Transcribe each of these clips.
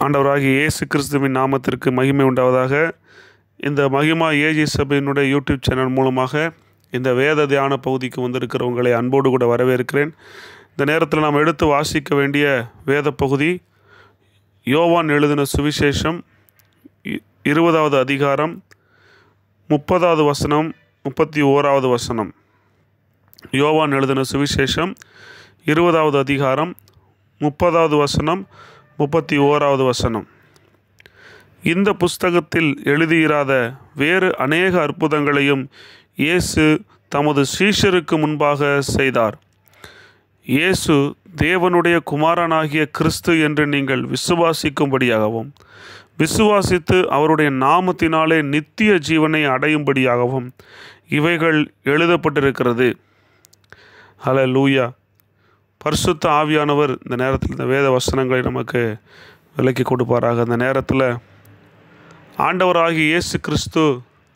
ஆண்டவராகிய இயேசு கிறிஸ்துவின் நாமத்திற்கு மகிமை உண்டாவதாக இந்த மகிமா ஏஜி சபையினுடைய யூடியூப் சேனல் மூலமாக இந்த வேத தியான பகுதிக்கு வந்திருக்கிற உங்களை அன்போடு கூட வரவேற்கிறேன் இந்த நேரத்தில் நாம் எடுத்து வாசிக்க வேண்டிய வேத பகுதி யோவான் எழுதின சுவிசேஷம் இ- இருபதாவது அதிகாரம் முப்பதாவது வசனம் முப்பத்தி ஓராவது வசனம் யோவான் எழுதின சுவிசேஷம் இருபதாவது அதிகாரம் முப்பதாவது வசனம் முப்பத்தி ஓராவது வசனம் இந்த புஸ்தகத்தில் எழுதியிராத வேறு அநேக அற்புதங்களையும் இயேசு தமது சீஷருக்கு முன்பாக செய்தார் இயேசு தேவனுடைய குமாரனாகிய கிறிஸ்து என்று நீங்கள் விசுவாசிக்கும்படியாகவும் விசுவாசித்து அவருடைய நாமத்தினாலே நித்திய ஜீவனை அடையும்படியாகவும் இவைகள் எழுதப்பட்டிருக்கிறது ஹல லூயா பரிசுத்த ஆவியானவர் இந்த நேரத்தில் இந்த வேத வசனங்களை நமக்கு விலக்கி கொடுப்பாராக இந்த நேரத்தில் ஆண்டவராகிய இயேசு கிறிஸ்து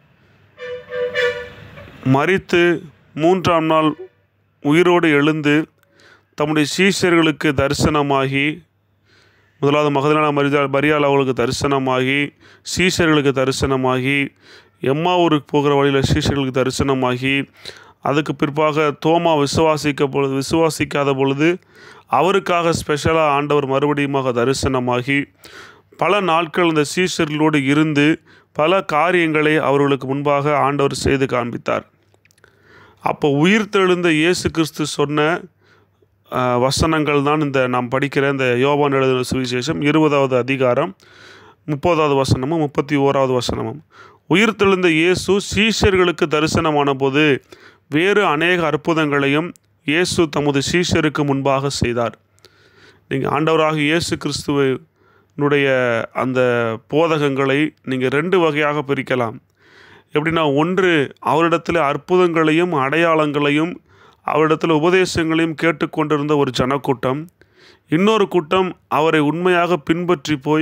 மரித்து மூன்றாம் நாள் உயிரோடு எழுந்து தம்முடைய சீஷர்களுக்கு தரிசனமாகி முதலாவது மகதலான மரியா மரியாள் அவர்களுக்கு தரிசனமாகி சீஷர்களுக்கு தரிசனமாகி எம்மாவூருக்கு போகிற வழியில் சீஷர்களுக்கு தரிசனமாகி அதுக்கு பிற்பாக தோமா விசுவாசிக்க பொழுது விசுவாசிக்காத பொழுது அவருக்காக ஸ்பெஷலாக ஆண்டவர் மறுபடியுமாக தரிசனமாகி பல நாட்கள் இந்த சீஷர்களோடு இருந்து பல காரியங்களை அவர்களுக்கு முன்பாக ஆண்டவர் செய்து காண்பித்தார் அப்போ உயிர்த்தெழுந்த இயேசு கிறிஸ்து சொன்ன அஹ், வசனங்கள் தான் இந்த நாம் படிக்கிற இந்த யோவான் எழுதின சுவிசேஷம் இருபதாவது அதிகாரம் முப்பதாவது வசனமும் முப்பத்தி ஓராவது வசனமும் உயிர்த்தெழுந்த இயேசு சீஷர்களுக்கு தரிசனமான போது வேறு அநேக அற்புதங்களையும் இயேசு தமது சீஷருக்கு முன்பாக செய்தார் நீங்கள் ஆண்டவராக இயேசு கிறிஸ்துவனுடைய அந்த போதகங்களை நீங்கள் ரெண்டு வகையாக பிரிக்கலாம் எப்படின்னா ஒன்று அவரிடத்தில் அற்புதங்களையும் அடையாளங்களையும் அவரிடத்தில் உபதேசங்களையும் கேட்டுக்கொண்டிருந்த ஒரு ஜனக்கூட்டம் இன்னொரு கூட்டம் அவரை உண்மையாக பின்பற்றி போய்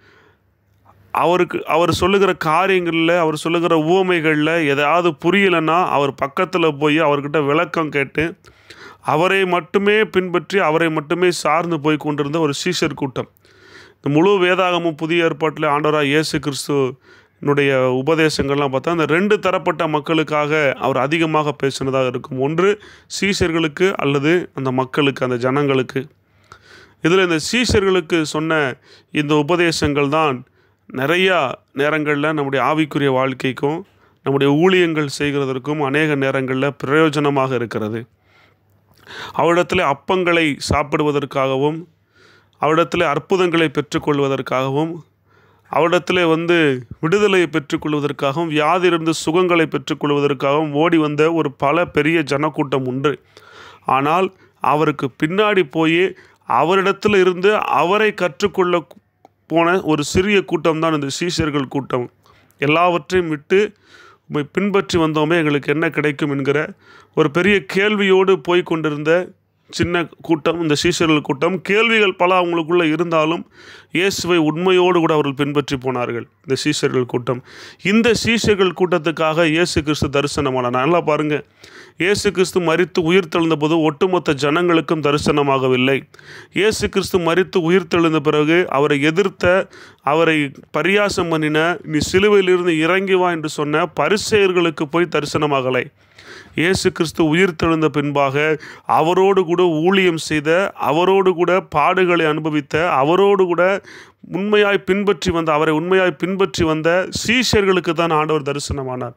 அவருக்கு அவர் சொல்லுகிற காரியங்களில் அவர் சொல்லுகிற உவமைகளில் எதாவது புரியலைன்னா அவர் பக்கத்தில் போய் அவர்கிட்ட விளக்கம் கேட்டு அவரை மட்டுமே பின்பற்றி அவரை மட்டுமே சார்ந்து போய் கொண்டிருந்த ஒரு சீஷர் கூட்டம் இந்த முழு வேதாகமும் புதிய ஏற்பாட்டில் ஆண்டவராக இயேசு கிறிஸ்துனுடைய உபதேசங்கள்லாம் பார்த்தா அந்த ரெண்டு தரப்பட்ட மக்களுக்காக அவர் அதிகமாக பேசினதாக இருக்கும் ஒன்று சீஷர்களுக்கு அல்லது அந்த மக்களுக்கு அந்த ஜனங்களுக்கு இதில் இந்த சீஷர்களுக்கு சொன்ன இந்த உபதேசங்கள் தான் நிறையா நேரங்களில் நம்முடைய ஆவிக்குரிய வாழ்க்கைக்கும் நம்முடைய ஊழியங்கள் செய்கிறதற்கும் அநேக நேரங்களில் பிரயோஜனமாக இருக்கிறது அவரிடத்தில் அப்பங்களை சாப்பிடுவதற்காகவும் அவரிடத்தில் அற்புதங்களை பெற்றுக்கொள்வதற்காகவும் அவரிடத்தில் வந்து விடுதலையை பெற்றுக்கொள்வதற்காகவும் வியாதியிலிருந்து சுகங்களை பெற்றுக்கொள்வதற்காகவும் ஓடி வந்த ஒரு பல பெரிய ஜனக்கூட்டம் உண்டு ஆனால் அவருக்கு பின்னாடி போய் அவரிடத்தில் இருந்து அவரை கற்றுக்கொள்ள போன ஒரு சிறிய கூட்டம் தான் இந்த சீஷர்கள் கூட்டம் எல்லாவற்றையும் விட்டு உம்மை பின்பற்றி வந்தோமே எங்களுக்கு என்ன கிடைக்கும் என்கிற ஒரு பெரிய கேள்வியோடு போய் கொண்டிருந்த சின்ன கூட்டம் இந்த சீஷர்கள் கூட்டம் கேள்விகள் பல அவங்களுக்குள்ள இருந்தாலும் இயேசுவை உண்மையோடு கூட அவர்கள் பின்பற்றி போனார்கள் இந்த சீஷர்கள் கூட்டம் இந்த சீஷர்கள் கூட்டத்துக்காக இயேசு கிறிஸ்து தரிசனமானார் நல்லா பாருங்க இயேசு கிறிஸ்து மரித்து உயிர்த்தெழுந்த போது ஒட்டுமொத்த ஜனங்களுக்கும் தரிசனமாகவில்லை இயேசு கிறிஸ்து மரித்து உயிர்த்தெழுந்த பிறகு அவரை எதிர்த்த அவரை பரியாசம் பண்ணின நீ சிலுவையிலிருந்து இறங்கி வா என்று சொன்ன பரிசெயர்களுக்கு போய் தரிசனமாகலை இயேசு கிறிஸ்து உயிர்த்தெழுந்த பின்பாக அவரோடு கூட ஊழியம் செய்த அவரோடு கூட பாடுகளை அனுபவித்த அவரோடு கூட உண்மையாய் பின்பற்றி வந்த அவரை உண்மையாய் பின்பற்றி வந்த சீஷர்களுக்கு தான் ஆண்டவர் தரிசனமானார்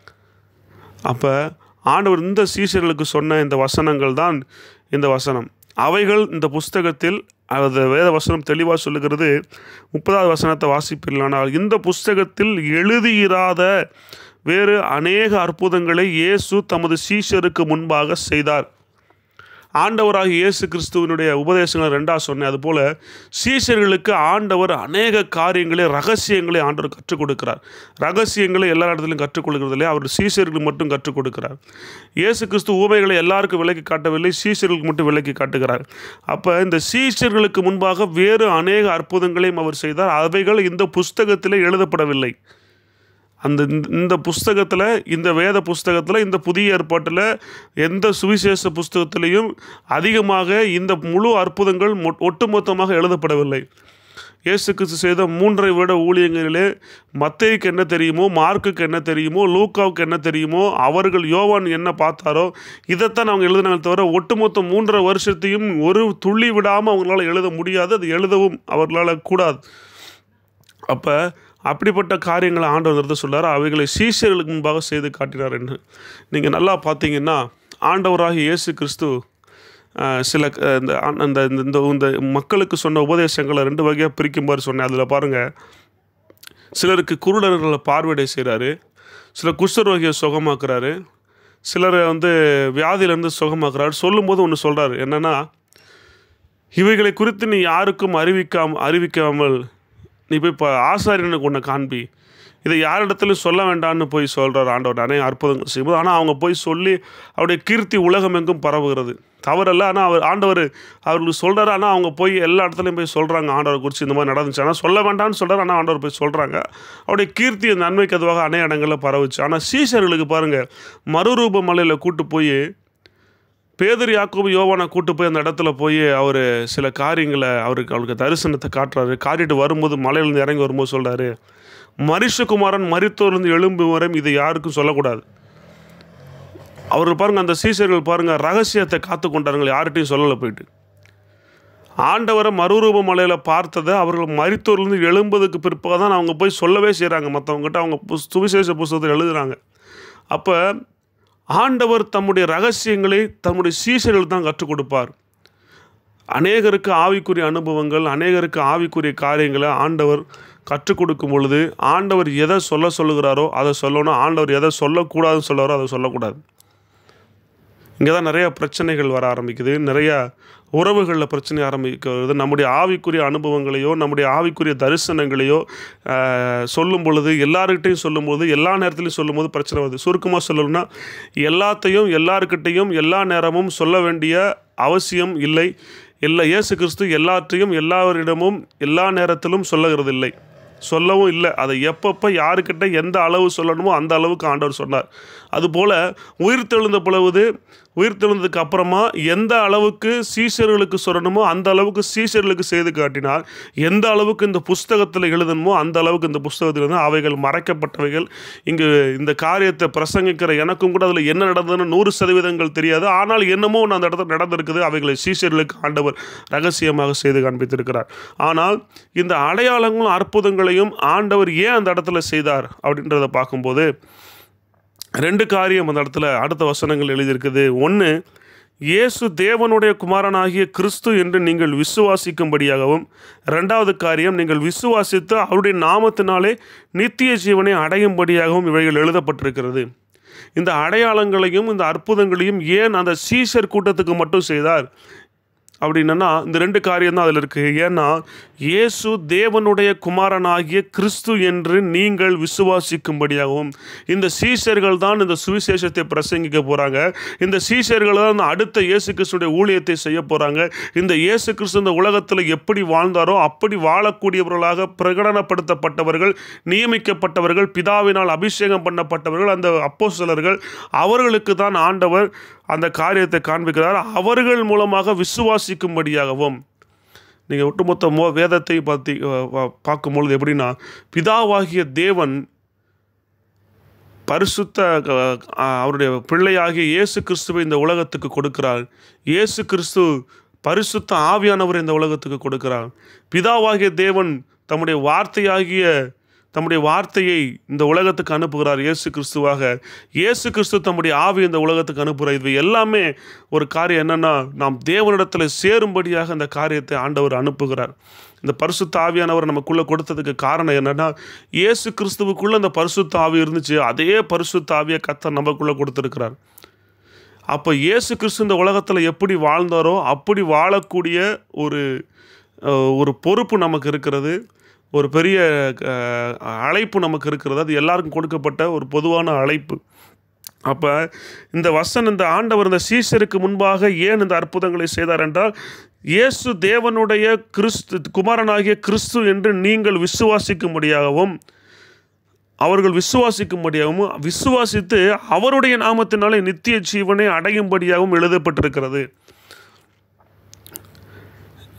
அப்போ ஆண்டவர் இந்த சீஷர்களுக்கு சொன்ன இந்த வசனங்கள் தான் இந்த வசனம் அவைகள் இந்த புஸ்தகத்தில் அது வேத வசனம் தெளிவாக சொல்லுகிறது முப்பதாவது வசனத்தை வாசிப்பீர்களானால் இந்த புஸ்தகத்தில் எழுதியிராத வேறு அநேக அற்புதங்களை இயேசு தமது சீஷருக்கு முன்பாக செய்தார் ஆண்டவராக இயேசு கிறிஸ்துவனுடைய உபதேசங்களை ரெண்டாக சொன்னேன் அதுபோல் சீஷர்களுக்கு ஆண்டவர் அநேக காரியங்களை ரகசியங்களை ஆண்டவர் கற்றுக் கொடுக்கிறார் ரகசியங்களை எல்லா இடத்துலையும் கற்றுக் கொடுக்கறதில்லை அவர் சீஷர்களுக்கு மட்டும் கற்றுக் கொடுக்கிறார் இயேசு கிறிஸ்து ஊமைகளை எல்லாருக்கும் விலக்கி காட்டவில்லை சீஷர்களுக்கு மட்டும் விலக்கி காட்டுகிறார் அப்போ இந்த சீஷர்களுக்கு முன்பாக வேறு அநேக அற்புதங்களையும் அவர் செய்தார் அவைகள் இந்த புஸ்தகத்திலே எழுதப்படவில்லை அந்த இந்த- இந்த புஸ்தகத்தில் இந்த வேத புஸ்தகத்தில் இந்த புதிய ஏற்பாட்டில் எந்த சுவிசேஷ புஸ்தகத்திலையும் அதிகமாக இந்த முழு அற்புதங்கள் மொ- ஒட்டுமொத்தமாக எழுதப்படவில்லை இயேசு கிறிஸ்து செய்த மூன்றரை விட ஊழியங்களிலே மத்தேயுக்கு என்ன தெரியுமோ மார்க்குக்கு என்ன தெரியுமோ லூக்காவுக்கு என்ன தெரியுமோ அவர்கள் யோவான் என்ன பார்த்தாரோ இதைத்தான் அவங்க எழுதினாங்க தவிர ஒட்டுமொத்த மூன்றரை வருஷத்தையும் ஒரு துள்ளி விடாமல் அவங்களால எழுத முடியாது அது எழுதவும் அவர்களால் கூடாது அப்போ அப்படிப்பட்ட காரியங்களை ஆண்டவர் நிறுத்த சொல்றார் அவைகளை சீஷர்களுக்கு முன்பாக செய்து காட்டினார் என்று நீங்கள் நல்லா பார்த்தீங்கன்னா ஆண்டவராகிய இயேசு கிறிஸ்து ஆஹ், சில க- இந்த ஆ- அந்த இந்த- இந்த இந்த மக்களுக்கு சொன்ன உபதேசங்களை ரெண்டு வகையாக பிரிக்குமாறு சொன்னேன் அதில் பாருங்கள் சிலருக்கு குருடர்களை பார்வையிட செய்கிறாரு சில குஷ்டரோகியை சுகமாக்குறாரு சிலரை வந்து வியாதியிலேருந்து சுகமாக்குறாரு சொல்லும்போது ஒன்று சொல்கிறாரு என்னென்னா இவைகளை குறித்து நீ யாருக்கும் அறிவிக்காம அறிவிக்காமல் நீ போய் இப்போ ஆசாரியனுக்கு ஒன்று காண்பி இதை யாரிடத்துலையும் சொல்ல வேண்டாம்னு போய் சொல்கிறார் ஆண்டவர் நிறைய அற்புதங்கள் செய்யும்போது ஆனால் அவங்க போய் சொல்லி அவருடைய கீர்த்தி உலகமெங்கும் பரவுகிறது தவறல்ல ஆனால் அவர் ஆண்டவர் அவர்களுக்கு சொல்கிறாரு ஆனால் அவங்க போய் எல்லா இடத்துலையும் போய் சொல்கிறாங்க ஆண்டவர் குறித்து இந்த மாதிரி நடந்துச்சு ஆனால் சொல்ல வேண்டாம்னு சொல்கிறார் ஆனால் ஆண்டவர் போய் சொல்கிறாங்க அவருடைய கீர்த்தி நன்மைக்கு அதுவாக அநேக இடங்களில் பரவுச்சு ஆனால் சீஷர்களுக்கு பாருங்கள் மறுரூப மலையில் கூட்டு போய் பேதர் யாக்கோபு யோவானை கூட்டு போய் அந்த இடத்துல போய் அவர் சில காரியங்களை அவருக்கு அவருக்கு தரிசனத்தை காட்டுறாரு காட்டிட்டு வரும்போது மலையிலேருந்து இறங்கி வரும்போது சொல்கிறாரு மரிஷகுமாரன் மரித்தோர்லேருந்து எழும்பு வரை இதை யாருக்கும் சொல்லக்கூடாது அவர்கள் பாருங்க அந்த சீசர்கள் பாருங்க ரகசியத்தை காத்து கொண்டார்கள் யார்கிட்டையும் சொல்லலை போயிட்டு ஆண்டவரை மறுரூப மலையில் பார்த்ததை அவர்கள் மரித்தோர்லேருந்து எழும்பதுக்கு பிற்பாக தான் அவங்க போய் சொல்லவே செய்கிறாங்க மற்றவங்ககிட்ட அவங்க புஸ் சுவிசேஷ புஸ்தகத்தில் எழுதுகிறாங்க அப்போ ஆண்டவர் தம்முடைய ரகசியங்களை தம்முடைய சீசர்கள் தான் கற்றுக் கொடுப்பார் அநேகருக்கு ஆவிக்குரிய அனுபவங்கள் அநேகருக்கு ஆவிக்குரிய காரியங்களை ஆண்டவர் கற்றுக் கொடுக்கும் பொழுது ஆண்டவர் எதை சொல்ல சொல்லுகிறாரோ அதை சொல்லணும் ஆண்டவர் எதை சொல்லக்கூடாதுன்னு சொல்லுறாரோ அதை சொல்லக்கூடாது இங்கே தான் நிறைய பிரச்சனைகள் வர ஆரம்பிக்குது நிறைய உறவுகளில் பிரச்சனை ஆரம்பிக்கிறது நம்முடைய ஆவிக்குரிய அனுபவங்களையோ நம்முடைய ஆவிக்குரிய தரிசனங்களையோ ஆஹ், சொல்லும் பொழுது எல்லாருக்கிட்டையும் சொல்லும்போது எல்லா நேரத்துலையும் சொல்லும்போது பிரச்சனை வருது சுருக்கமாக சொல்லணும்னா எல்லாத்தையும் எல்லாருக்கிட்டையும் எல்லா நேரமும் சொல்ல வேண்டிய அவசியம் இல்லை எல்லா இயேசு கிறிஸ்து எல்லாற்றையும் எல்லாரிடமும் எல்லா நேரத்திலும் சொல்லுகிறது இல்லை சொல்லவும் இல்லை அதை எப்பப்போ யாருக்கிட்ட எந்த அளவு சொல்லணுமோ அந்த அளவுக்கு ஆண்டவர் சொன்னார் அதுபோல் உயிர்த்தெழுந்த பொழுது உயிர்த்தெழுந்ததுக்கு அப்புறமா எந்த அளவுக்கு சீஷர்களுக்கு சொல்லணுமோ அந்த அளவுக்கு சீஷர்களுக்கு செய்து காட்டினார் எந்த அளவுக்கு இந்த புஸ்தகத்தில் எழுதணுமோ அந்த அளவுக்கு இந்த புஸ்தகத்தில் இருந்து அவைகள் மறைக்கப்பட்டவைகள் இங்கு இந்த காரியத்தை பிரசங்கிக்கிற எனக்கும் கூட அதில் என்ன நடந்ததுன்னு நூறு சதவீதங்கள் தெரியாது ஆனால் என்னமோ ஒன்று அந்த இடத்துல நடந்திருக்குது அவைகளை சீஷர்களுக்கு ஆண்டவர் ரகசியமாக செய்து காண்பித்திருக்கிறார் ஆனால் இந்த அடையாளங்களும் அற்புதங்களையும் ஆண்டவர் ஏன் அந்த இடத்துல செய்தார் அப்படின்றத பார்க்கும்போது ரெண்டு காரியம் அந்த இடத்துல அடுத்த வசனங்கள் எழுதியிருக்குது ஒன்று இயேசு தேவனுடைய குமாரனாகிய கிறிஸ்து என்று நீங்கள் விசுவாசிக்கும்படியாகவும் ரெண்டாவது காரியம் நீங்கள் விசுவாசித்து அவருடைய நாமத்தினாலே நித்திய ஜீவனை அடையும்படியாகவும் இவைகள் எழுதப்பட்டிருக்கிறது இந்த அடையாளங்களையும் இந்த அற்புதங்களையும் ஏன் அந்த சீஷர் கூட்டத்துக்கு மட்டும் செய்தார் அப்படின்னா இந்த ரெண்டு காரியம் தான் அதில் இருக்குது ஏன்னா இயேசு தேவனுடைய குமாரனாகிய கிறிஸ்து என்று நீங்கள் விசுவாசிக்கும்படியாகவும் இந்த சீஷர்கள் தான் இந்த சுவிசேஷத்தை பிரசங்கிக்க போகிறாங்க இந்த சீஷர்கள் தான் இந்த அடுத்த இயேசு கிறிஸ்துடைய ஊழியத்தை செய்ய போகிறாங்க இந்த இயேசு கிறிஸ்து இந்த உலகத்தில் எப்படி வாழ்ந்தாரோ அப்படி வாழக்கூடியவர்களாக பிரகடனப்படுத்தப்பட்டவர்கள் நியமிக்கப்பட்டவர்கள் பிதாவினால் அபிஷேகம் பண்ணப்பட்டவர்கள் அந்த அப்போஸ்தலர்கள் அவர்களுக்கு தான் ஆண்டவர் அந்த காரியத்தை காண்பிக்கிறார் அவர்கள் மூலமாக விசுவாசிக்கும்படியாகவும் நீங்கள் ஒட்டுமொத்த மோ வேதத்தை பார்த்தி பார்க்கும்பொழுது எப்படின்னா பிதாவாகிய தேவன் பரிசுத்த அஹ், அவருடைய பிள்ளையாகிய இயேசு கிறிஸ்துவை இந்த உலகத்துக்கு கொடுக்கிறார் இயேசு கிறிஸ்து பரிசுத்த ஆவியானவர் இந்த உலகத்துக்கு கொடுக்கிறார் பிதாவாகிய தேவன் தம்முடைய வார்த்தையாகிய தம்முடைய வார்த்தையை இந்த உலகத்துக்கு அனுப்புகிறார் இயேசு கிறிஸ்துவாக இயேசு கிறிஸ்து தம்முடைய ஆவி இந்த உலகத்துக்கு அனுப்புகிறார் இது எல்லாமே ஒரு காரியம் என்னன்னா நாம் தேவனிடத்தில் சேரும்படியாக அந்த காரியத்தை ஆண்டவர் அனுப்புகிறார் இந்த பரிசுத்த ஆவியானவர் நமக்குள்ளே கொடுத்ததுக்கு காரணம் என்னன்னா இயேசு கிறிஸ்துவுக்குள்ளே அந்த பரிசுத்த ஆவி இருந்துச்சு அதே பரிசுத்த ஆவியை கத்தர் நமக்குள்ளே கொடுத்துருக்கிறார் அப்போ இயேசு கிறிஸ்து இந்த உலகத்தில் எப்படி வாழ்ந்தாரோ அப்படி வாழக்கூடிய ஒரு அஹ், ஒரு பொறுப்பு நமக்கு இருக்கிறது ஒரு பெரிய அஹ், அழைப்பு நமக்கு இருக்கிறது அது எல்லாருக்கும் கொடுக்கப்பட்ட ஒரு பொதுவான அழைப்பு அப்போ இந்த வசன் இந்த ஆண்டவர் இந்த சீசருக்கு முன்பாக ஏன் இந்த அற்புதங்களை செய்தார் என்றால் இயேசு தேவனுடைய கிறிஸ்து குமாரனாகிய கிறிஸ்து என்று நீங்கள் விசுவாசிக்கும்படியாகவும் அவர்கள் விசுவாசிக்கும்படியாகவும் விசுவாசித்து அவருடைய நாமத்தினாலே நித்திய ஜீவனை அடையும்படியாகவும் எழுதப்பட்டிருக்கிறது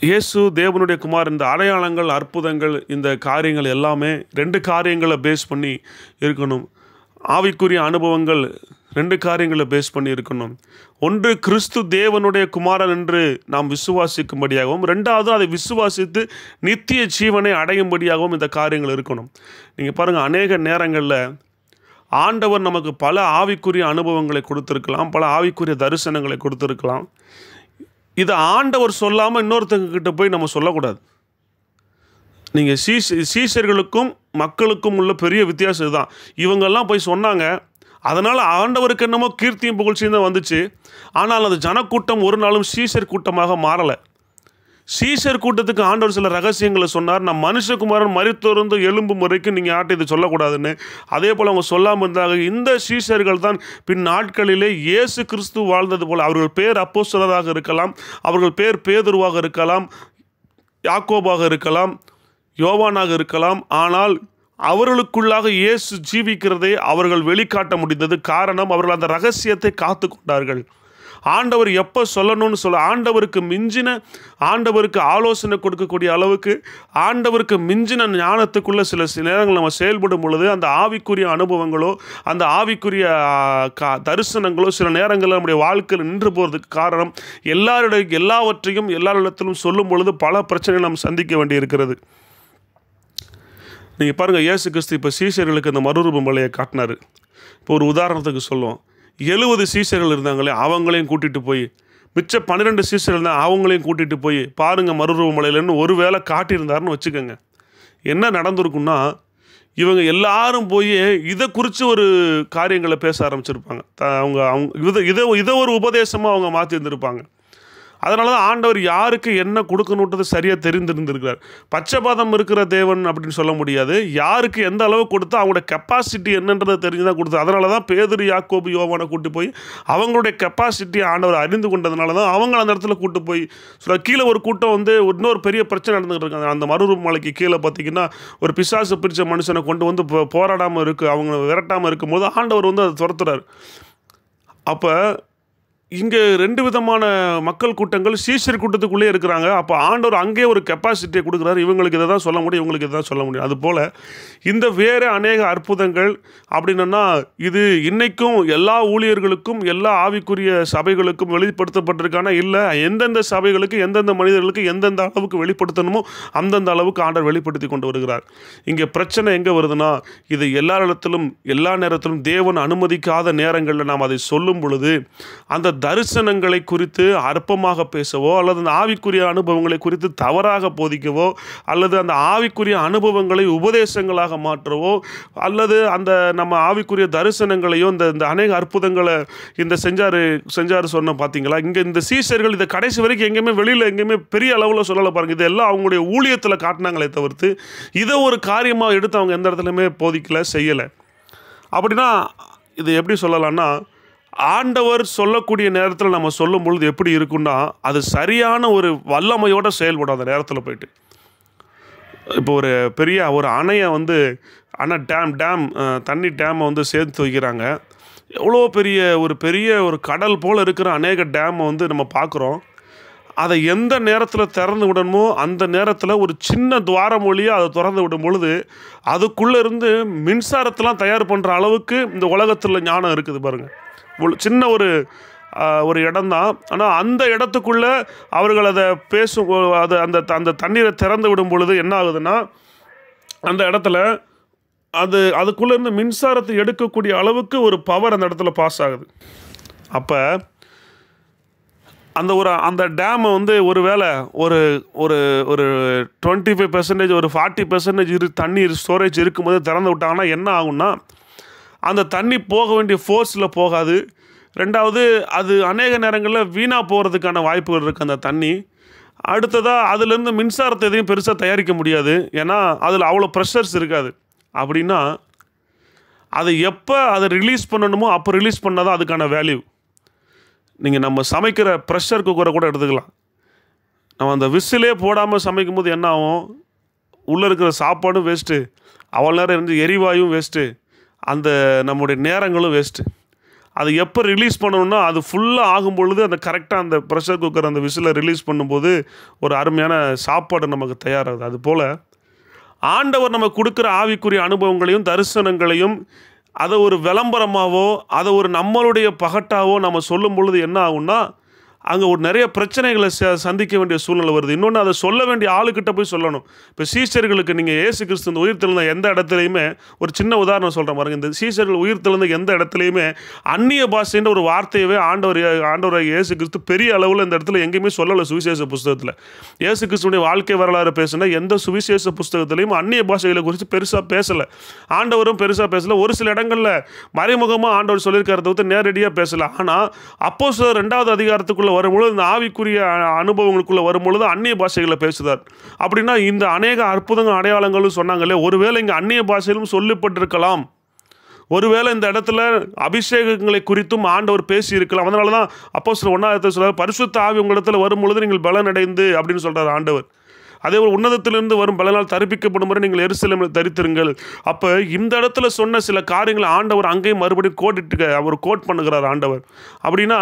இயேசு தேவனுடைய குமார் இந்த அடையாளங்கள் அற்புதங்கள் இந்த காரியங்கள் எல்லாமே ரெண்டு காரியங்களை பேஸ் பண்ணி இருக்கணும் ஆவிக்குரிய அனுபவங்கள் ரெண்டு காரியங்களை பேஸ் பண்ணி இருக்கணும் ஒன்று கிறிஸ்து தேவனுடைய குமாரன் என்று நாம் விசுவாசிக்கும்படியாகவும் ரெண்டாவது அதை விசுவாசித்து நித்திய ஜீவனை அடையும்படியாகவும் இந்த காரியங்கள் இருக்கணும் நீங்கள் பாருங்கள் அநேக நேரங்களில் ஆண்டவர் நமக்கு பல ஆவிக்குரிய அனுபவங்களை கொடுத்துருக்கலாம் பல ஆவிக்குரிய தரிசனங்களை கொடுத்துருக்கலாம் இதை ஆண்டவர் சொல்லாமல் இன்னொருத்தங்க கிட்ட போய் நம்ம சொல்லக்கூடாது நீங்கள் சீஸ் சீசர்களுக்கும் மக்களுக்கும் உள்ள பெரிய வித்தியாசம் இதுதான் இவங்கெல்லாம் போய் சொன்னாங்க அதனால் ஆண்டவருக்கு என்னமோ கீர்த்தியும் புகழ்ச்சியும் தான் வந்துச்சு ஆனால் அது ஜனக்கூட்டம் ஒரு நாளும் சீசர் கூட்டமாக மாறலை சீசர் கூட்டத்துக்கு ஆண்டவர் சில ரகசியங்களை சொன்னார் நான் மனுஷகுமாரன் மறித்தொருந்து எலும்பு வரைக்கும் நீங்கள் யார்ட்ட இது சொல்லக்கூடாதுன்னு அதே போல் அவங்க சொல்லாமல் இருந்தாங்க இந்த சீசர்கள் தான் பின் நாட்களிலே இயேசு கிறிஸ்து வாழ்ந்தது போல் அவர்கள் பேர் அப்போஸ்தலராக இருக்கலாம் அவர்கள் பேர் பேதுருவாக இருக்கலாம் யாக்கோபாக இருக்கலாம் யோவானாக இருக்கலாம் ஆனால் அவர்களுக்குள்ளாக இயேசு ஜீவிக்கிறதை அவர்கள் வெளிக்காட்ட முடிந்தது காரணம் அவர்கள் அந்த ரகசியத்தை காத்து கொண்டார்கள் ஆண்டவர் எப்போ சொல்லணும்னு சொல்ல ஆண்டவருக்கு மிஞ்சின ஆண்டவருக்கு ஆலோசனை கொடுக்கக்கூடிய அளவுக்கு ஆண்டவருக்கு மிஞ்சின ஞானத்துக்குள்ள சில சில நேரங்கள் நம்ம செயல்படும் பொழுது அந்த ஆவிக்குரிய அனுபவங்களோ அந்த ஆவிக்குரிய ஆ, கா தரிசனங்களோ சில நேரங்களில் நம்முடைய வாழ்க்கையில் நின்று போகிறதுக்கு காரணம் எல்லாருடைய எல்லாவற்றையும் எல்லாரிடத்திலும் சொல்லும் பொழுது பல பிரச்சனைகளை நாம் சந்திக்க வேண்டியிருக்கிறது நீங்கள் பாருங்கள் இயேசு கிறிஸ்து இப்போ சீசர்களுக்கு அந்த மறுரூப மலையை காட்டினார் இப்போ ஒரு உதாரணத்துக்கு சொல்லுவோம் எழுபது சீசர்கள் இருந்தாங்களே அவங்களையும் கூட்டிகிட்டு போய் மிச்ச பன்னிரெண்டு சீசர்கள் இருந்தால் அவங்களையும் கூட்டிகிட்டு போய் பாருங்கள் மறுரூப மலையிலன்னு ஒரு வேளை காட்டியிருந்தாருன்னு வச்சுக்கோங்க என்ன நடந்திருக்குன்னா இவங்க எல்லாரும் போய் இதை குறித்து ஒரு காரியங்களை பேச ஆரம்பிச்சிருப்பாங்க த- அவங்க அவங்க இதை இதை இதை ஒரு உபதேசமாக அவங்க மாற்றி இருந்திருப்பாங்க அதனால தான் ஆண்டவர் யாருக்கு என்ன கொடுக்கணுன்றது சரியாக தெரிந்திருந்திருக்கிறார் பச்சைபாதம் இருக்கிற தேவன் அப்படின்னு சொல்ல முடியாது யாருக்கு எந்த அளவு கொடுத்தா அவங்களோட கெப்பாசிட்டி என்னன்றதை தெரிஞ்சு தான் கொடுத்தார் அதனால தான் பேதுரு யாக்கோபு யோவானை கூட்டு போய் அவங்களுடைய கெப்பாசிட்டியை ஆண்டவர் அறிந்து கொண்டதுனால தான் அவங்க அந்த இடத்துல கூட்டு போய் சொல்ல கீழே ஒரு கூட்டம் வந்து இன்னொரு பெரிய பிரச்சனை நடந்துகிட்டு இருக்காங்க அந்த மறுரூப மலைக்கு கீழே பார்த்தீங்கன்னா ஒரு பிசாசு பிடிச்ச மனுஷனை கொண்டு வந்து போ- போராடாமல் இருக்கு அவங்க விரட்டாமல் இருக்கும்போது ஆண்டவர் வந்து அதை துரத்துறாரு அப்போ இங்கே ரெண்டு விதமான மக்கள் கூட்டங்கள் சீசர் கூட்டத்துக்குள்ளே இருக்கிறாங்க அப்போ ஆண்டவர் அங்கேயே ஒரு கெப்பாசிட்டியை கொடுக்குறாரு இவங்களுக்கு இதை தான் சொல்ல முடியும் இவங்களுக்கு இதை தான் சொல்ல முடியும் அதுபோல் இந்த வேறு அநேக அற்புதங்கள் அப்படின்னா இது இன்னைக்கும் எல்லா ஊழியர்களுக்கும் எல்லா ஆவிக்குரிய சபைகளுக்கும் வெளிப்படுத்தப்பட்டிருக்கானா இல்லை எந்தெந்த சபைகளுக்கு எந்தெந்த மனிதர்களுக்கு எந்தெந்த அளவுக்கு வெளிப்படுத்தணுமோ அந்தந்த அளவுக்கு ஆண்டவர் வெளிப்படுத்தி கொண்டு வருகிறார் இங்கே பிரச்சனை எங்கே வருதுன்னா இது எல்லா இடத்திலும் எல்லா நேரத்திலும் தேவன் அனுமதிக்காத நேரங்களில் நாம் அதை சொல்லும் பொழுது அந்த தரிசனங்களை குறித்து அற்பமாக பேசவோ அல்லது அந்த ஆவிக்குரிய அனுபவங்களை குறித்து தவறாக போதிக்கவோ அல்லது அந்த ஆவிக்குரிய அனுபவங்களை உபதேசங்களாக மாற்றவோ அல்லது அந்த நம்ம ஆவிக்குரிய தரிசனங்களையோ இந்த இந்த அநேக அற்புதங்களை இந்த செஞ்சார் செஞ்சார் சொன்ன பார்த்தீங்களா இங்கே இந்த சீசர்கள் இதை கடைசி வரைக்கும் எங்கேயுமே வெளியில் எங்கேயுமே பெரிய அளவில் சொல்லலை பாருங்க இதெல்லாம் அவங்களுடைய ஊழியத்தில் காட்டினாங்களே தவிர்த்து இதை ஒரு காரியமாக எடுத்து அவங்க எந்த இடத்துலையுமே போதிக்கல செய்யலை அப்படின்னா இது எப்படி சொல்லலாம்னா ஆண்டவர் சொல்லக்கூடிய நேரத்தில் நம்ம சொல்லும் பொழுது எப்படி இருக்குன்னா அது சரியான ஒரு வல்லமையோட செயல்படும் அந்த நேரத்தில் போயிட்டு இப்போ ஒரு பெரிய ஒரு அணையை வந்து அணை டேம் டேம் அஹ், தண்ணி டேமை வந்து சேர்த்து வைக்கிறாங்க எவ்வளோ பெரிய ஒரு பெரிய ஒரு கடல் போல் இருக்கிற அநேக டேமை வந்து நம்ம பார்க்குறோம் அதை எந்த நேரத்தில் திறந்து விடணுமோ அந்த நேரத்தில் ஒரு சின்ன துவாரம் வழியாக அதை திறந்து விடும் பொழுது அதுக்குள்ளே இருந்து மின்சாரத்தெலாம் தயார் பண்ணுற அளவுக்கு இந்த உலகத்தில் ஞானம் இருக்குது பாருங்கள் ஒரு சின்ன ஒரு ஆஹ், ஒரு இடம்தான் ஆனால் அந்த இடத்துக்குள்ளே அவர்கள் அதை பேசும் அதை அந்த அந்த தண்ணீரை திறந்து விடும் பொழுது என்ன ஆகுதுன்னா அந்த இடத்துல அது அதுக்குள்ளே இருந்து மின்சாரத்தை எடுக்கக்கூடிய அளவுக்கு ஒரு பவர் அந்த இடத்துல பாஸ் ஆகுது அப்போ அந்த ஒரு அந்த டேமை வந்து ஒரு வேளை ஒரு ஒரு ஒரு டுவெண்ட்டி ஃபைவ் பர்சன்டேஜ் ஒரு ஃபார்ட்டி பர்சன்டேஜ் இரு தண்ணீர் ஸ்டோரேஜ் இருக்கும்போது திறந்து விட்டாங்கன்னா என்ன ஆகும்னா அந்த தண்ணி போக வேண்டிய ஃபோர்ஸில் போகாது ரெண்டாவது அது அநேக நேரங்களில் வீணாக போகிறதுக்கான வாய்ப்புகள் இருக்குது அந்த தண்ணி அடுத்ததாக அதுலேருந்து மின்சாரத்தை எதையும் பெருசாக தயாரிக்க முடியாது ஏன்னா அதில் அவ்வளோ ப்ரெஷர்ஸ் இருக்காது அப்படின்னா அதை எப்போ அதை ரிலீஸ் பண்ணணுமோ அப்போ ரிலீஸ் பண்ணால் தான் அதுக்கான வேல்யூ நீங்கள் நம்ம சமைக்கிற ப்ரெஷர் குக்கரை கூட எடுத்துக்கலாம் நம்ம அந்த விசிலே போடாமல் சமைக்கும் போது என்ன ஆகும் உள்ளே இருக்கிற சாப்பாடும் வேஸ்ட்டு அவ்வளோ நேரம் இருந்து எரிவாயும் வேஸ்ட்டு அந்த நம்முடைய நேரங்களும் வேஸ்ட்டு அதை எப்போ ரிலீஸ் பண்ணணும்னா அது ஃபுல்லாக ஆகும் பொழுது அந்த கரெக்டாக அந்த ப்ரெஷர் குக்கர் அந்த விசிலை ரிலீஸ் பண்ணும்போது ஒரு அருமையான சாப்பாடு நமக்கு தயாராகுது அதுபோல் ஆண்டவர் நம்ம கொடுக்குற ஆவிக்குரிய அனுபவங்களையும் தரிசனங்களையும் அதை ஒரு விளம்பரமாவோ அதை ஒரு நம்மளுடைய பகட்டாவோ நம்ம சொல்லும் பொழுது என்ன ஆகும்னா அங்கே ஒரு நிறைய பிரச்சனைகளை ச சந்திக்க வேண்டிய சூழ்நிலை வருது இன்னொன்று அதை சொல்ல வேண்டிய ஆளுக்கிட்ட போய் சொல்லணும் இப்போ சீசர்களுக்கு நீங்கள் ஏசு கிறிஸ்து இந்த உயிர் தெழுந்த எந்த இடத்துலையுமே ஒரு சின்ன உதாரணம் சொல்கிறேன் பாருங்க இந்த சீசர்கள் உயிர் தெழுந்த எந்த இடத்துலையுமே அந்நிய பாஷைன்ற ஒரு வார்த்தையவே ஆண்டவர் ஆண்டவர் இயேசு கிறிஸ்து பெரிய அளவில் இந்த இடத்துல எங்கேயுமே சொல்லலை சுவிசேஷ புஸ்தகத்தில் இயேசு கிறிஸ்துடைய வாழ்க்கை வரலாறு பேசுனா எந்த சுவிசேஷ புஸ்தகத்திலையும் அந்நிய பாஷைகளை குறித்து பெருசாக பேசலை ஆண்டவரும் பெருசாக பேசல ஒரு சில இடங்களில் மறைமுகமாக ஆண்டவர் சொல்லியிருக்கிறத வந்து நேரடியாக பேசல ஆனால் அப்போ ரெண்டாவது அதிகாரத்துக்குள்ளே வரும்பொழுது இந்த ஆவிக்குரிய அ- அனுபவங்களுக்குள்ளே வரும்பொழுது அந்நிய பாஷைகளை பேசுதார் அப்படின்னா இந்த அநேக அற்புதங்கள் அடையாளங்களும் சொன்னாங்களே ஒருவேளை இங்கே அந்நிய பாஷையிலும் சொல்லப்பட்டிருக்கலாம் ஒருவேளை இந்த இடத்துல அபிஷேகங்களை குறித்தும் ஆண்டவர் பேசி இருக்கலாம் அதனால தான் அப்போ சில ஒன்றாவது சொல்றாரு பரிசுத்த ஆவி உங்களிடத்தில் வரும்பொழுது நீங்கள் பலனடைந்து அப்படின்னு சொல்றார் ஆண்டவர் அதே போல் உன்னதத்திலிருந்து வரும் பலனால் தரிப்பிக்கப்படும் வரை நீங்கள் எருசலேமில் தரித்திருங்கள் அப்போ இந்த இடத்துல சொன்ன சில காரியங்களை ஆண்டவர் அங்கேயும் மறுபடியும் கோடிட்டு அவர் கோட் பண்ணுகிறார் ஆண்டவர் அப்படின்னா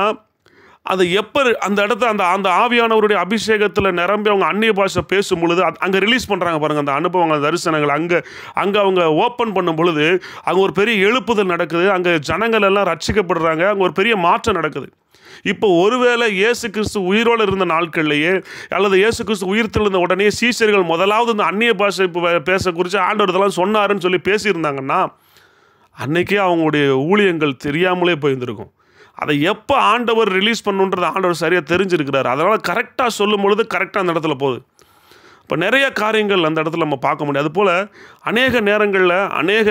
அதை எப்போ அந்த இடத்த அந்த அந்த ஆவியானவருடைய அபிஷேகத்தில் நிரம்பி அவங்க அந்நிய பாஷை பேசும் பொழுது அங்கே ரிலீஸ் பண்ணுறாங்க பாருங்கள் அந்த அனுபவங்கள் தரிசனங்கள் அங்கே அங்கே அவங்க ஓப்பன் பண்ணும் பொழுது அங்கே ஒரு பெரிய எழுப்புதல் நடக்குது அங்கே ஜனங்கள் எல்லாம் ரட்சிக்கப்படுறாங்க அங்கே ஒரு பெரிய மாற்றம் நடக்குது இப்போ ஒருவேளை இயேசு கிறிஸ்து உயிரோடு இருந்த நாட்கள்லையே அல்லது இயேசு கிறிஸ்து உயிர் தெழுந்த உடனே சீசர்கள் முதலாவது இந்த அந்நிய பாஷை ப- பேச குறித்து ஆண்டவர் இதெல்லாம் சொன்னாருன்னு சொல்லி பேசியிருந்தாங்கன்னா அன்னைக்கே அவங்களுடைய ஊழியங்கள் தெரியாமலே போயிருந்திருக்கும் அதை எப்போ ஆண்டவர் ரிலீஸ் பண்ணுன்றது ஆண்டவர் சரியாக தெரிஞ்சிருக்கிறார் அதனால் கரெக்டாக சொல்லும் பொழுது கரெக்டாக அந்த இடத்துல போகுது இப்போ நிறைய காரியங்கள் அந்த இடத்துல நம்ம பார்க்க முடியும் அதுபோல் அநேக நேரங்களில் அநேக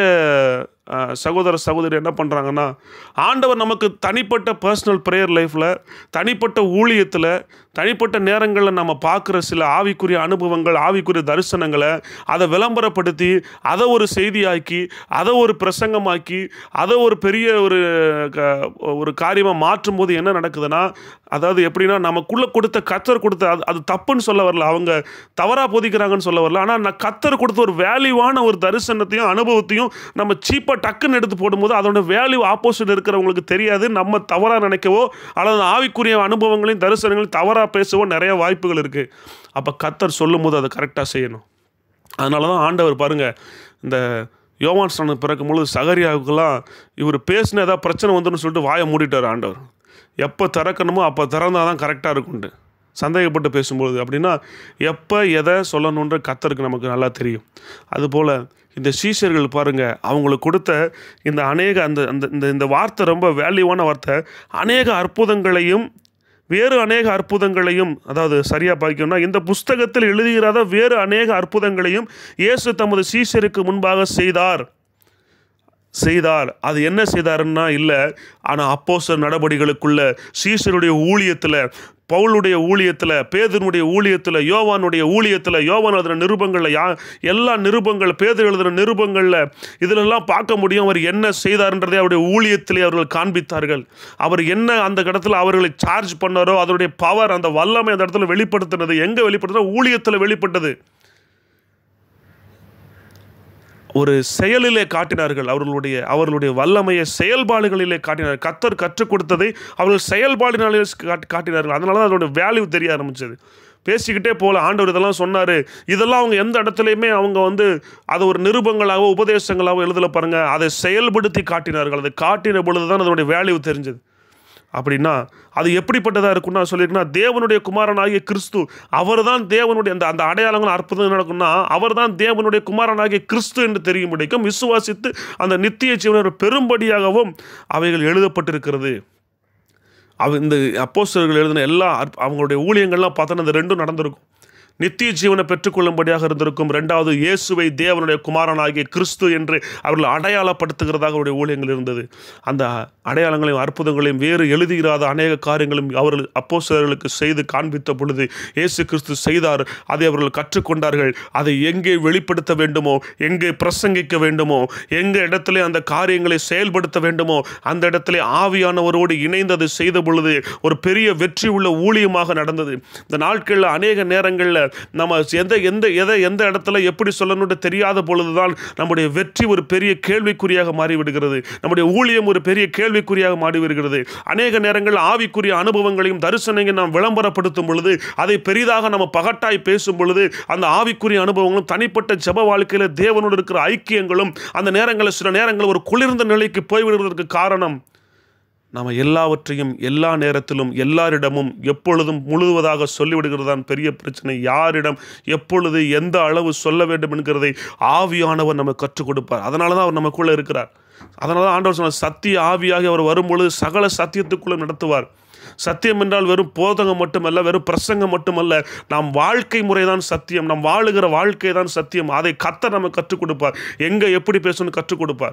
அஹ், சகோதர சகோதரி என்ன பண்ணுறாங்கன்னா ஆண்டவர் நமக்கு தனிப்பட்ட பர்சனல் ப்ரேயர் லைஃப்பில் தனிப்பட்ட ஊழியத்தில் தனிப்பட்ட நேரங்களில் நம்ம பார்க்குற சில ஆவிக்குரிய அனுபவங்கள் ஆவிக்குரிய தரிசனங்களை அதை விளம்பரப்படுத்தி அதை ஒரு செய்தியாக்கி அதை ஒரு பிரசங்கமாக்கி அதை ஒரு பெரிய ஒரு க- ஒரு காரியமாக மாற்றும் போது என்ன நடக்குதுன்னா அதாவது எப்படின்னா நமக்குள்ளே கொடுத்த கத்தர் கொடுத்த அது அது தப்புன்னு சொல்ல வரல அவங்க தவறாக போதிக்கிறாங்கன்னு சொல்ல வரல ஆனால் நான் கத்தர் கொடுத்த ஒரு வேல்யூவான ஒரு தரிசனத்தையும் அனுபவத்தையும் நம்ம சீப்பாக டக்குன்னு எடுத்து போடும்போது அதோட வேல்யூ ஆப்போசிட் இருக்கிறவங்களுக்கு தெரியாது நம்ம தவறாக நினைக்கவோ அல்லது ஆவிக்குரிய அனுபவங்களையும் தரிசனங்களையும் தவறாக பேசவோ நிறைய வாய்ப்புகள் இருக்குது அப்போ கத்தர் சொல்லும்போது அதை கரெக்டாக செய்யணும் அதனால தான் ஆண்டவர் பாருங்க இந்த யோவான் ஸ்நானம் பிறக்கும் பொழுது சகரியாவுக்கெல்லாம் இவர் பேசின ஏதாவது பிரச்சனை வந்துன்னு சொல்லிட்டு வாயை மூடிட்டார் ஆண்டவர் எப்போ திறக்கணுமோ அப்போ திறந்தால் தான் கரெக்டாக இருக்கும்ட்டு சந்தேகப்பட்டு பேசும்பொழுது அப்படின்னா எப்போ எதை சொல்லணுன்ற கத்தருக்கு நமக்கு நல்லா தெரியும் அதுபோல் இந்த சீஷர்கள் பாருங்க அவங்களுக்கு கொடுத்த இந்த அநேக அந்த அந்த இந்த இந்த வார்த்தை ரொம்ப வேல்யூவான வார்த்தை அநேக அற்புதங்களையும் வேறு அநேக அற்புதங்களையும் அதாவது சரியாக பார்க்கணும்னா இந்த புஸ்தகத்தில் எழுதுகிறாத வேறு அநேக அற்புதங்களையும் இயேசு தமது சீஷருக்கு முன்பாக செய்தார் செய்தார் அது என்ன செய்தாருன்னா இல்லை ஆனால் அப்போஸ்தலர் நடபடிகளுக்குள்ள சீசருடைய ஊழியத்தில் பவுலுடைய ஊழியத்தில் பேதனுடைய ஊழியத்தில் யோவானுடைய ஊழியத்தில் யோவான் எழுதுகிற நிருபங்களில் யா எல்லா நிருபங்கள் பேதர் எழுதுகிற நிருபங்களில் இதிலெல்லாம் பார்க்க முடியும் அவர் என்ன செய்தார்ன்றதை அவருடைய ஊழியத்திலே அவர்கள் காண்பித்தார்கள் அவர் என்ன அந்த இடத்துல அவர்களை சார்ஜ் பண்ணாரோ அதனுடைய பவர் அந்த வல்லமை அந்த இடத்துல வெளிப்படுத்தினது எங்கே வெளிப்படுத்தினா ஊழியத்தில் வெளிப்பட்டது ஒரு செயலிலே காட்டினார்கள் அவர்களுடைய அவர்களுடைய வல்லமையை செயல்பாடுகளிலே காட்டினார்கள் கத்தர் கற்றுக் கொடுத்ததை அவர்கள் செயல்பாடுகளிலே காட்டி காட்டினார்கள் அதனால தான் அதோட வேல்யூ தெரிய ஆரம்பிச்சது பேசிக்கிட்டே போல ஆண்டவர் இதெல்லாம் சொன்னார் இதெல்லாம் அவங்க எந்த இடத்துலையுமே அவங்க வந்து அதை ஒரு நிருபங்களாகவோ உபதேசங்களாகவோ எழுதல பாருங்க அதை செயல்படுத்தி காட்டினார்கள் அதை காட்டின பொழுது தான் அதனுடைய வேல்யூ தெரிஞ்சது அப்படின்னா அது எப்படிப்பட்டதாக இருக்கும்னா சொல்லியிருக்குன்னா தேவனுடைய குமாரனாகிய கிறிஸ்து அவர் தான் தேவனுடைய அந்த அந்த அடையாளங்கள் அற்புதம் நடக்கும்னா அவர் தான் தேவனுடைய குமாரனாகிய கிறிஸ்து என்று தெரியும் முடிக்கும் விசுவாசித்து அந்த நித்திய ஜீவனர் பெரும்படியாகவும் அவைகள் எழுதப்பட்டிருக்கிறது அவ இந்த அப்போஸ்தலர்கள் எழுதின எல்லா அற்ப- அவங்களுடைய ஊழியங்கள்லாம் பார்த்தோன்னா இந்த ரெண்டும் நடந்திருக்கும் நித்திய ஜீவனை பெற்றுக்கொள்ளும்படியாக இருந்திருக்கும் ரெண்டாவது இயேசுவை தேவனுடைய குமாரனாகிய கிறிஸ்து என்று அவர்கள் அடையாளப்படுத்துகிறதாக அவருடைய ஊழியங்கள் இருந்தது அந்த அடையாளங்களையும் அற்புதங்களையும் வேறு எழுதுகிறாத அநேக காரியங்களும் அவர்கள் அப்போஸ்தலர்களுக்கு செய்து காண்பித்த பொழுது இயேசு கிறிஸ்து செய்தார் அதை அவர்கள் கற்றுக்கொண்டார்கள் அதை எங்கே வெளிப்படுத்த வேண்டுமோ எங்கே பிரசங்கிக்க வேண்டுமோ எங்கே இடத்துல அந்த காரியங்களை செயல்படுத்த வேண்டுமோ அந்த இடத்துல ஆவியானவரோடு இணைந்து அதை செய்த பொழுது ஒரு பெரிய வெற்றி உள்ள ஊழியமாக நடந்தது இந்த நாட்களில் அநேக நேரங்களில் நம்ம எந்த எந்த எதை எந்த இடத்துல எப்படி சொல்லணும்னு தெரியாத பொழுதுதான் நம்முடைய வெற்றி ஒரு பெரிய கேள்விக்குறியாக மாறிவிடுகிறது நம்முடைய ஊழியம் ஒரு பெரிய கேள்விக்குறியாக மாறி வருகிறது அநேக நேரங்கள் ஆவிக்குரிய அனுபவங்களையும் தரிசனங்களையும் நாம் விளம்பரப்படுத்தும் பொழுது அதை பெரிதாக நம்ம பகட்டாய் பேசும் பொழுது அந்த ஆவிக்குரிய அனுபவங்களும் தனிப்பட்ட ஜெப வாழ்க்கையில் தேவனோடு இருக்கிற ஐக்கியங்களும் அந்த நேரங்களில் சில நேரங்களில் ஒரு குளிர்ந்த நிலைக்கு போய்விடுவதற்கு காரணம் நாம் எல்லாவற்றையும் எல்லா நேரத்திலும் எல்லாரிடமும் எப்பொழுதும் முழுவதாக சொல்லிவிடுகிறதான் பெரிய பிரச்சனை யாரிடம் எப்பொழுது எந்த அளவு சொல்ல வேண்டும் என்கிறதை ஆவியானவர் நமக்கு கற்றுக் கொடுப்பார் அதனால தான் அவர் நமக்குள்ளே இருக்கிறார் அதனால தான் ஆண்டவர் சொன்னார் சத்திய ஆவியாகி அவர் வரும்பொழுது சகல சத்தியத்துக்குள்ளே நடத்துவார் சத்தியம் என்றால் வெறும் போதகம் மட்டுமல்ல வெறும் பிரசங்கம் மட்டுமல்ல நாம் வாழ்க்கை முறைதான் சத்தியம் நாம் வாழுகிற வாழ்க்கை தான் சத்தியம் அதை கத்த நமக்கு கற்றுக் கொடுப்பார் எங்கே எப்படி பேசணும்னு கற்றுக் கொடுப்பார்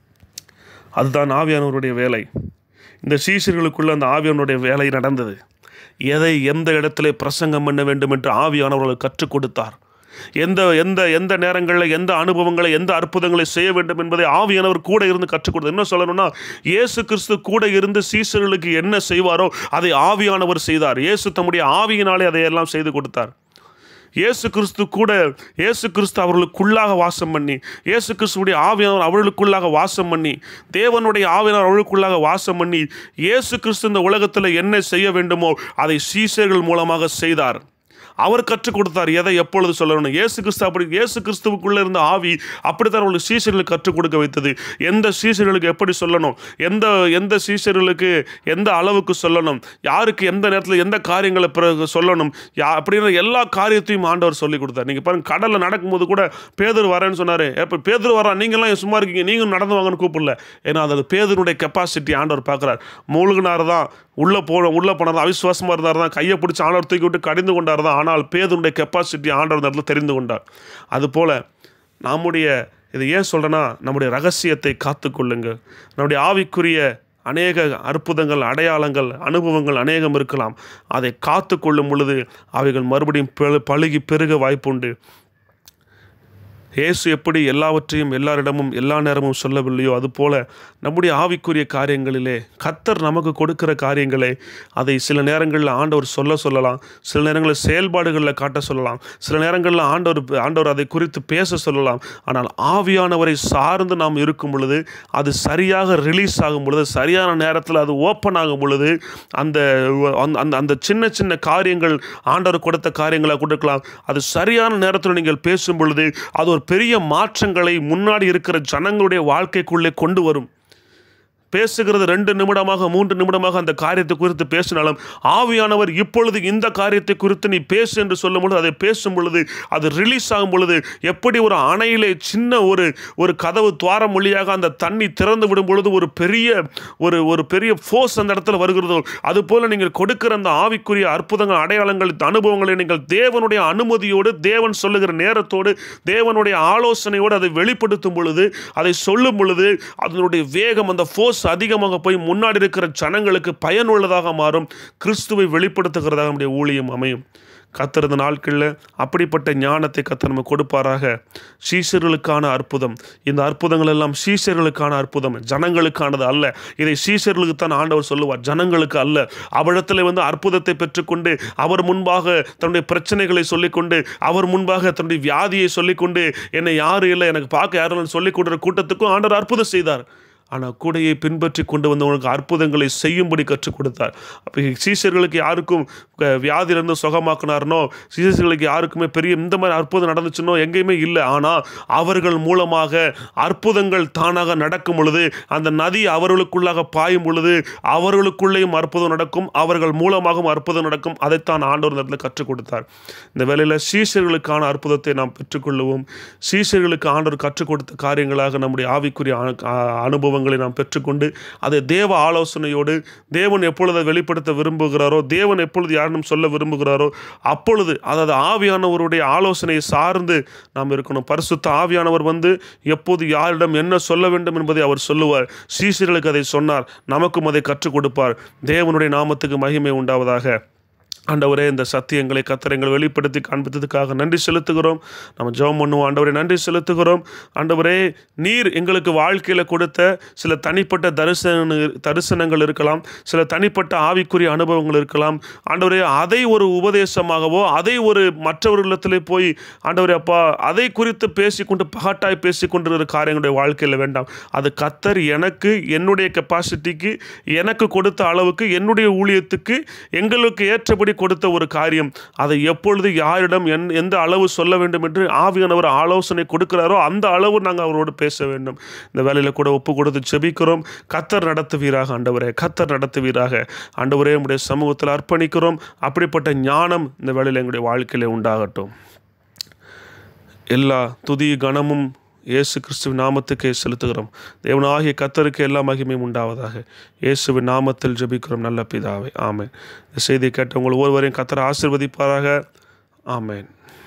அதுதான் ஆவியானவருடைய வேலை இந்த சீசர்களுக்குள்ள அந்த ஆவியானுடைய வேலை நடந்தது எதை எந்த இடத்துல பிரசங்கம் பண்ண வேண்டும் என்று ஆவியானவர்கள் கற்றுக் கொடுத்தார் எந்த எந்த எந்த நேரங்களில் எந்த அனுபவங்களை எந்த அற்புதங்களை செய்ய வேண்டும் என்பதை ஆவியானவர் கூட இருந்து கற்றுக் கொடுத்தார் என்ன சொல்லணும்னா இயேசு கிறிஸ்து கூட இருந்து சீசர்களுக்கு என்ன செய்வாரோ அதை ஆவியானவர் செய்தார் இயேசு தம்முடைய ஆவியினாலே அதையெல்லாம் செய்து கொடுத்தார் இயேசு கிறிஸ்து கூட இயேசு கிறிஸ்து அவர்களுக்குள்ளாக வாசம் பண்ணி இயேசு கிறிஸ்துவுடைய ஆவியானவர் அவர்களுக்குள்ளாக வாசம் பண்ணி தேவனுடைய ஆவியானவர் அவர்களுக்குள்ளாக வாசம் பண்ணி இயேசு கிறிஸ்து இந்த உலகத்தில் என்ன செய்ய வேண்டுமோ அதை சீசர்கள் மூலமாக செய்தார் அவர் கற்றுக் கொடுத்தார் எதை எப்பொழுது சொல்லணும் இயேசு கிறிஸ்து அப்படி இயேசு கிறிஸ்துவுக்குள்ளே இருந்த ஆவி அப்படித்தான் அவர்களுக்கு சீசர்களுக்கு கற்றுக் கொடுக்க வைத்தது எந்த சீசர்களுக்கு எப்படி சொல்லணும் எந்த எந்த சீசர்களுக்கு எந்த அளவுக்கு சொல்லணும் யாருக்கு எந்த நேரத்தில் எந்த காரியங்களை பிறகு சொல்லணும் யா அப்படின்ற எல்லா காரியத்தையும் ஆண்டவர் சொல்லி கொடுத்தார் நீங்கள் பாருங்க கடலில் நடக்கும்போது கூட பேதர் வரேன்னு சொன்னார் எப்போ பேதர் வரா நீங்களாம் சும்மா இருக்கீங்க நீங்களும் நடந்து வாங்கன்னு கூப்பிடல ஏன்னா அது பேதருடைய கெப்பாசிட்டி ஆண்டவர் பார்க்குறார் மூழ்கினார் தான் உள்ளே போன உள்ளே போனார் தான் அவிசுவாசமாக இருந்தார் தான் கையை பிடிச்சி ஆண்டவர் தூக்கி விட்டு கடிந்து கொண்டார் தான் ஆனால் பேதனுடைய கெப்பாசிட்டி ஆண்டவர் நேரத்தில் தெரிந்து கொண்டார் அதுபோல் நம்முடைய இதை ஏன் சொல்கிறேன்னா நம்முடைய ரகசியத்தை காத்துக்கொள்ளுங்கள் நம்முடைய ஆவிக்குரிய அநேக அற்புதங்கள் அடையாளங்கள் அனுபவங்கள் அநேகம் இருக்கலாம் அதை காத்து கொள்ளும் பொழுது அவைகள் மறுபடியும் பெரு- பழுகி பெருக வாய்ப்புண்டு இயேசு எப்படி எல்லாவற்றையும் எல்லாரிடமும் எல்லா நேரமும் சொல்லவில்லையோ அதுபோல நம்முடைய ஆவிக்குரிய காரியங்களிலே கத்தர் நமக்கு கொடுக்கிற காரியங்களை அதை சில நேரங்களில் ஆண்டவர் சொல்ல சொல்லலாம் சில நேரங்களில் செயல்பாடுகளில் காட்ட சொல்லலாம் சில நேரங்களில் ஆண்டவர் ஆண்டவர் அதை குறித்து பேச சொல்லலாம் ஆனால் ஆவியானவரை சார்ந்து நாம் இருக்கும் பொழுது அது சரியாக ரிலீஸ் ஆகும் பொழுது சரியான நேரத்தில் அது ஓப்பன் ஆகும் பொழுது அந்த அந்த- அந்த அந்த சின்ன சின்ன காரியங்கள் ஆண்டவர் கொடுத்த காரியங்களை கொடுக்கலாம் அது சரியான நேரத்தில் நீங்கள் பேசும் பொழுது அது ஒரு பெரிய மாற்றங்களை முன்னாடி இருக்கிற ஜனங்களுடைய வாழ்க்கைக்குள்ளே கொண்டு வரும் பேசுகிறது ரெண்டு நிமிடமாக மூன்று நிமிடமாக அந்த காரியத்தை குறித்து பேசினாலும் ஆவியானவர் இப்பொழுது இந்த காரியத்தை குறித்து நீ பேசு என்று சொல்லும் பொழுது அதை பேசும் பொழுது அது ரிலீஸ் ஆகும் பொழுது எப்படி ஒரு அணையிலே சின்ன ஒரு ஒரு கதவு துவாரம் வழியாக அந்த தண்ணி திறந்து விடும் பொழுது ஒரு பெரிய ஒரு ஒரு பெரிய ஃபோர்ஸ் அந்த இடத்துல வருகிறதோ அதுபோல நீங்கள் கொடுக்கிற அந்த ஆவிக்குரிய அற்புதங்கள் அடையாளங்கள் அனுபவங்களை நீங்கள் தேவனுடைய அனுமதியோடு தேவன் சொல்லுகிற நேரத்தோடு தேவனுடைய ஆலோசனையோடு அதை வெளிப்படுத்தும் பொழுது அதை சொல்லும் பொழுது அதனுடைய வேகம் அந்த ஃபோர்ஸ் அதிகமாக போய் முன்னாடி இருக்கிற ஜனங்களுக்கு பயனுள்ளதாக மாறும் கிறிஸ்துவை வெளிப்படுத்துகிறதாக நம்முடைய ஊழியம் அமையும் கத்திருந்த நாட்களில் அப்படிப்பட்ட ஞானத்தை கத்தர் நம்ம கொடுப்பாராக சீசர்களுக்கான அற்புதம் இந்த அற்புதங்கள் எல்லாம் சீசர்களுக்கான அற்புதம் ஜனங்களுக்கானது அல்ல இதை சீசர்களுக்கு தான் ஆண்டவர் சொல்லுவார் ஜனங்களுக்கு அல்ல அவரிடத்தில் வந்து அற்புதத்தை பெற்றுக்கொண்டு அவர் முன்பாக தன்னுடைய பிரச்சனைகளை சொல்லிக்கொண்டு அவர் முன்பாக தன்னுடைய வியாதியை சொல்லிக்கொண்டு என்னை யாரும் இல்லை எனக்கு பார்க்க யாரும் இல்லை சொல்லிக் கொடுக்குற கூட்டத்துக்கும் ஆண்டவர் அற்புதம் செய்தார் ஆனால் கூடையை பின்பற்றி கொண்டு வந்தவங்களுக்கு அற்புதங்களை செய்யும்படி கற்றுக் கொடுத்தார் அப்போ சீசர்களுக்கு யாருக்கும் க- வியாதியிலிருந்து சுகமாக்குனார்னோ சீசர்களுக்கு யாருக்குமே பெரிய இந்த மாதிரி அற்புதம் நடந்துச்சுன்னோ எங்கேயுமே இல்லை ஆனால் அவர்கள் மூலமாக அற்புதங்கள் தானாக நடக்கும் பொழுது அந்த நதி அவர்களுக்குள்ளாக பாயும் பொழுது அவர்களுக்குள்ளேயும் அற்புதம் நடக்கும் அவர்கள் மூலமாகவும் அற்புதம் நடக்கும் அதைத்தான் ஆண்டவர் இந்த இடத்துல கற்றுக் கொடுத்தார் இந்த வேளையில் சீசர்களுக்கான அற்புதத்தை நாம் பெற்றுக்கொள்ளுவோம் சீசர்களுக்கு ஆண்டவர் கற்றுக் கொடுத்த காரியங்களாக நம்முடைய ஆவிக்குரிய அனு- அ- அனுபவங்களை நாம் பெற்றுக்கொண்டு அதை தேவ ஆலோசனையோடு தேவன் எப்பொழுது அதை வெளிப்படுத்த விரும்புகிறாரோ தேவன் எப்பொழுது யாரிடம் சொல்ல விரும்புகிறாரோ அப்பொழுது அதாவது ஆவியானவருடைய ஆலோசனையை சார்ந்து நாம் இருக்கணும் பரிசுத்த ஆவியானவர் வந்து எப்போது யாரிடம் என்ன சொல்ல வேண்டும் என்பதை அவர் சொல்லுவார் சீசர்களுக்கு அதை சொன்னார் நமக்கும் அதை கற்றுக் கொடுப்பார் தேவனுடைய நாமத்துக்கு மகிமை உண்டாவதாக ஆண்டவரே இந்த சத்தியங்களை கத்தரங்களை வெளிப்படுத்தி காண்பித்ததுக்காக நன்றி செலுத்துகிறோம் நம்ம ஜெபம் பண்ணுவோம் ஆண்டவரே நன்றி செலுத்துகிறோம் ஆண்டவரே நீர் எங்களுக்கு வாழ்க்கையில் கொடுத்த சில தனிப்பட்ட தரிசன தரிசனங்கள் இருக்கலாம் சில தனிப்பட்ட ஆவிக்குரிய அனுபவங்கள் இருக்கலாம் ஆண்டவரே அதை ஒரு உபதேசமாகவோ அதை ஒரு மற்றவர்களிடத்திலே போய் ஆண்டவரே அப்பா அதை குறித்து பேசிக்கொண்டு பகட்டாய் பேசிக்கொண்டிருக்கிற காரியங்களுடைய வாழ்க்கையில் வேண்டாம் அது கத்தர் எனக்கு என்னுடைய கெப்பாசிட்டிக்கு எனக்கு கொடுத்த அளவுக்கு என்னுடைய ஊழியத்துக்கு எங்களுக்கு ஏற்றபடி கொடுத்த ஒரு காரியம் அதை எப்பொழுது யாரிடம் என் எந்த அளவு சொல்ல வேண்டும் என்று ஆவியானவர் ஆலோசனை கொடுக்கிறாரோ அந்த அளவு நாங்கள் அவரோடு பேச வேண்டும் இந்த வேலையில் கூட ஒப்பு கொடுத்து செபிக்கிறோம் கத்தர் நடத்துவீராக ஆண்டவரே கத்தர் நடத்துவீராக ஆண்டவரே நம்முடைய சமூகத்தில் அர்ப்பணிக்கிறோம் அப்படிப்பட்ட ஞானம் இந்த வேலையில் எங்களுடைய வாழ்க்கையிலே உண்டாகட்டும் எல்லா துதி கணமும் இயேசு கிறிஸ்துவின் நாமத்துக்கே செலுத்துகிறோம் தேவனாகிய கத்தருக்கு எல்லா மகிமையும் உண்டாவதாக இயேசுவின் நாமத்தில் ஜெபிக்கிறோம் நல்ல பிதாவே ஆமென் இந்த செய்தியை கேட்ட உங்கள் ஒவ்வொருவரையும் கத்தர் ஆசிர்வதிப்பாராக ஆமென்